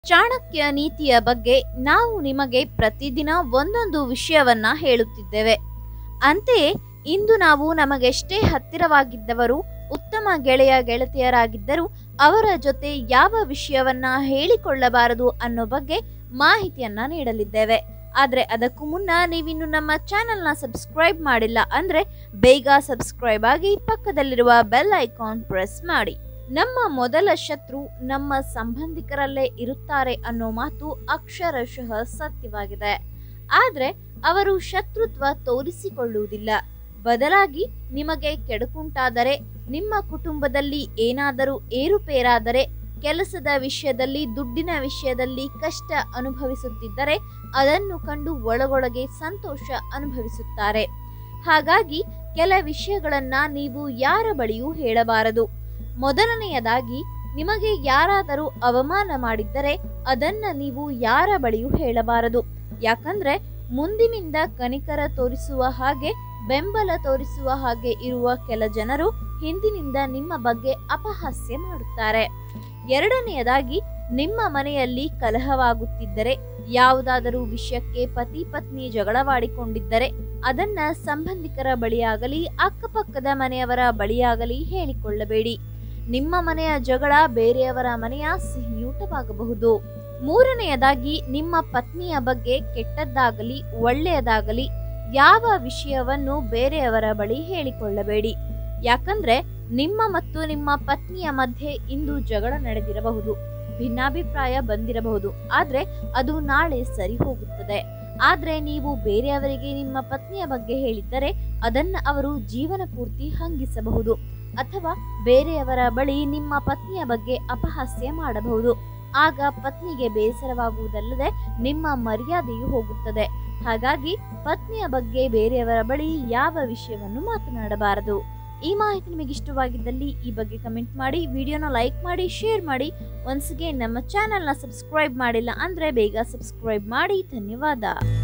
ಚಾಣಕ್ಯ ನೀತಿಯ ಬಗ್ಗೆ ನಾವು ನಿಮಗೆ ಪ್ರತಿದಿನ ಒಂದೊಂದು ವಿಷಯವನ್ನ ಹೇಳುತ್ತಿದ್ದೇವೆ ಅಂತೆಯೇ ಇಂದು ನಾವು ನಮಗೆಷ್ಟೇ ಹತ್ತಿರವಾಗಿದ್ದವರು ಉತ್ತಮ ಗೆಳೆಯ ಗೆಳತಿಯರಾಗಿದ್ದರೂ ಅವರ ಜೊತೆ ಯಾವ ವಿಷಯವನ್ನ ಹೇಳಿಕೊಳ್ಳಬಾರದು ಅನ್ನೋ ಬಗ್ಗೆ ಮಾಹಿತಿಯನ್ನ ನೀಡಲಿದ್ದೇವೆ ಆದ್ರೆ ಅದಕ್ಕೂ ಮುನ್ನ ನೀವಿನ್ನು ನಮ್ಮ ಚಾನೆಲ್ನ ಸಬ್ಸ್ಕ್ರೈಬ್ ಮಾಡಿಲ್ಲ ಅಂದ್ರೆ ಬೇಗ ಸಬ್ಸ್ಕ್ರೈಬ್ ಆಗಿ ಪಕ್ಕದಲ್ಲಿರುವ ಬೆಲ್ ಐಕಾನ್ ಪ್ರೆಸ್ ಮಾಡಿ ನಮ್ಮ ಮೊದಲ ಶತ್ರು ನಮ್ಮ ಸಂಬಂಧಿಕರಲ್ಲೇ ಇರುತ್ತಾರೆ ಅನ್ನೋ ಮಾತು ಅಕ್ಷರಶಃ ಸತ್ಯವಾಗಿದೆ ಆದ್ರೆ ಅವರು ಶತ್ರುತ್ವ ತೋರಿಸಿಕೊಳ್ಳುವುದಿಲ್ಲ ಬದಲಾಗಿ ನಿಮಗೆ ಕೆಡುಕುಂಟಾದರೆ ನಿಮ್ಮ ಕುಟುಂಬದಲ್ಲಿ ಏನಾದರೂ ಏರುಪೇರಾದರೆ ಕೆಲಸದ ವಿಷಯದಲ್ಲಿ ದುಡ್ಡಿನ ವಿಷಯದಲ್ಲಿ ಕಷ್ಟ ಅನುಭವಿಸುತ್ತಿದ್ದರೆ ಅದನ್ನು ಕಂಡು ಒಳಗೊಳಗೆ ಸಂತೋಷ ಅನುಭವಿಸುತ್ತಾರೆ ಹಾಗಾಗಿ ಕೆಲ ವಿಷಯಗಳನ್ನ ನೀವು ಯಾರ ಬಳಿಯೂ ಹೇಳಬಾರದು ಮೊದಲನೆಯದಾಗಿ ನಿಮಗೆ ಯಾರಾದರೂ ಅವಮಾನ ಮಾಡಿದ್ದರೆ ಅದನ್ನ ನೀವು ಯಾರ ಬಳಿಯೂ ಹೇಳಬಾರದು ಯಾಕಂದ್ರೆ ಮುಂದಿನಿಂದ ಕನಿಕರ ತೋರಿಸುವ ಹಾಗೆ ಬೆಂಬಲ ತೋರಿಸುವ ಹಾಗೆ ಇರುವ ಕೆಲ ಜನರು ಹಿಂದಿನಿಂದ ನಿಮ್ಮ ಬಗ್ಗೆ ಅಪಹಾಸ್ಯ ಮಾಡುತ್ತಾರೆ ಎರಡನೆಯದಾಗಿ ನಿಮ್ಮ ಮನೆಯಲ್ಲಿ ಕಲಹವಾಗುತ್ತಿದ್ದರೆ ಯಾವುದಾದರೂ ವಿಷಯಕ್ಕೆ ಪತಿ ಪತ್ನಿ ಜಗಳವಾಡಿಕೊಂಡಿದ್ದರೆ ಅದನ್ನ ಸಂಬಂಧಿಕರ ಬಳಿಯಾಗಲಿ ಅಕ್ಕಪಕ್ಕದ ಮನೆಯವರ ಬಳಿಯಾಗಲಿ ಹೇಳಿಕೊಳ್ಳಬೇಡಿ ನಿಮ್ಮ ಮನೆಯ ಜಗಳ ಬೇರೆಯವರ ಮನೆಯ ಸಿಹಿಯೂಟವಾಗಬಹುದು ಮೂರನೆಯದಾಗಿ ನಿಮ್ಮ ಪತ್ನಿಯ ಬಗ್ಗೆ ಕೆಟ್ಟದ್ದಾಗಲಿ ಒಳ್ಳೆಯದಾಗಲಿ ಯಾವ ವಿಷಯವನ್ನು ಬೇರೆಯವರ ಬಳಿ ಹೇಳಿಕೊಳ್ಳಬೇಡಿ ಯಾಕಂದ್ರೆ ನಿಮ್ಮ ಮತ್ತು ನಿಮ್ಮ ಪತ್ನಿಯ ಮಧ್ಯೆ ಇಂದು ಜಗಳ ನಡೆದಿರಬಹುದು ಭಿನ್ನಾಭಿಪ್ರಾಯ ಬಂದಿರಬಹುದು ಆದ್ರೆ ಅದು ನಾಳೆ ಸರಿ ಹೋಗುತ್ತದೆ ಆದ್ರೆ ನೀವು ಬೇರೆಯವರಿಗೆ ನಿಮ್ಮ ಪತ್ನಿಯ ಬಗ್ಗೆ ಹೇಳಿದ್ದರೆ ಅದನ್ನ ಅವರು ಜೀವನ ಪೂರ್ತಿ ಹಂಗಿಸಬಹುದು ಅಥವಾ ಬೇರೆಯವರ ಬಳಿ ನಿಮ್ಮ ಪತ್ನಿಯ ಬಗ್ಗೆ ಅಪಹಾಸ್ಯ ಮಾಡಬಹುದು ಆಗ ಪತ್ನಿಗೆ ಬೇಸರವಾಗುವುದಲ್ಲದೆ ನಿಮ್ಮ ಮರ್ಯಾದೆಯು ಹೋಗುತ್ತದೆ ಹಾಗಾಗಿ ಪತ್ನಿಯ ಬಗ್ಗೆ ಬೇರೆಯವರ ಬಳಿ ಯಾವ ವಿಷಯವನ್ನು ಮಾತನಾಡಬಾರದು ಈ ಮಾಹಿತಿ ನಿಮಗೆ ಇಷ್ಟವಾಗಿದ್ದಲ್ಲಿ ಈ ಬಗ್ಗೆ ಕಮೆಂಟ್ ಮಾಡಿ ವಿಡಿಯೋನ ಲೈಕ್ ಮಾಡಿ ಶೇರ್ ಮಾಡಿ ಒನ್ಸ್ಗೆ ನಮ್ಮ ಚಾನೆಲ್ನ ಸಬ್ಸ್ಕ್ರೈಬ್ ಮಾಡಿಲ್ಲ ಅಂದ್ರೆ ಬೇಗ ಸಬ್ಸ್ಕ್ರೈಬ್ ಮಾಡಿ ಧನ್ಯವಾದ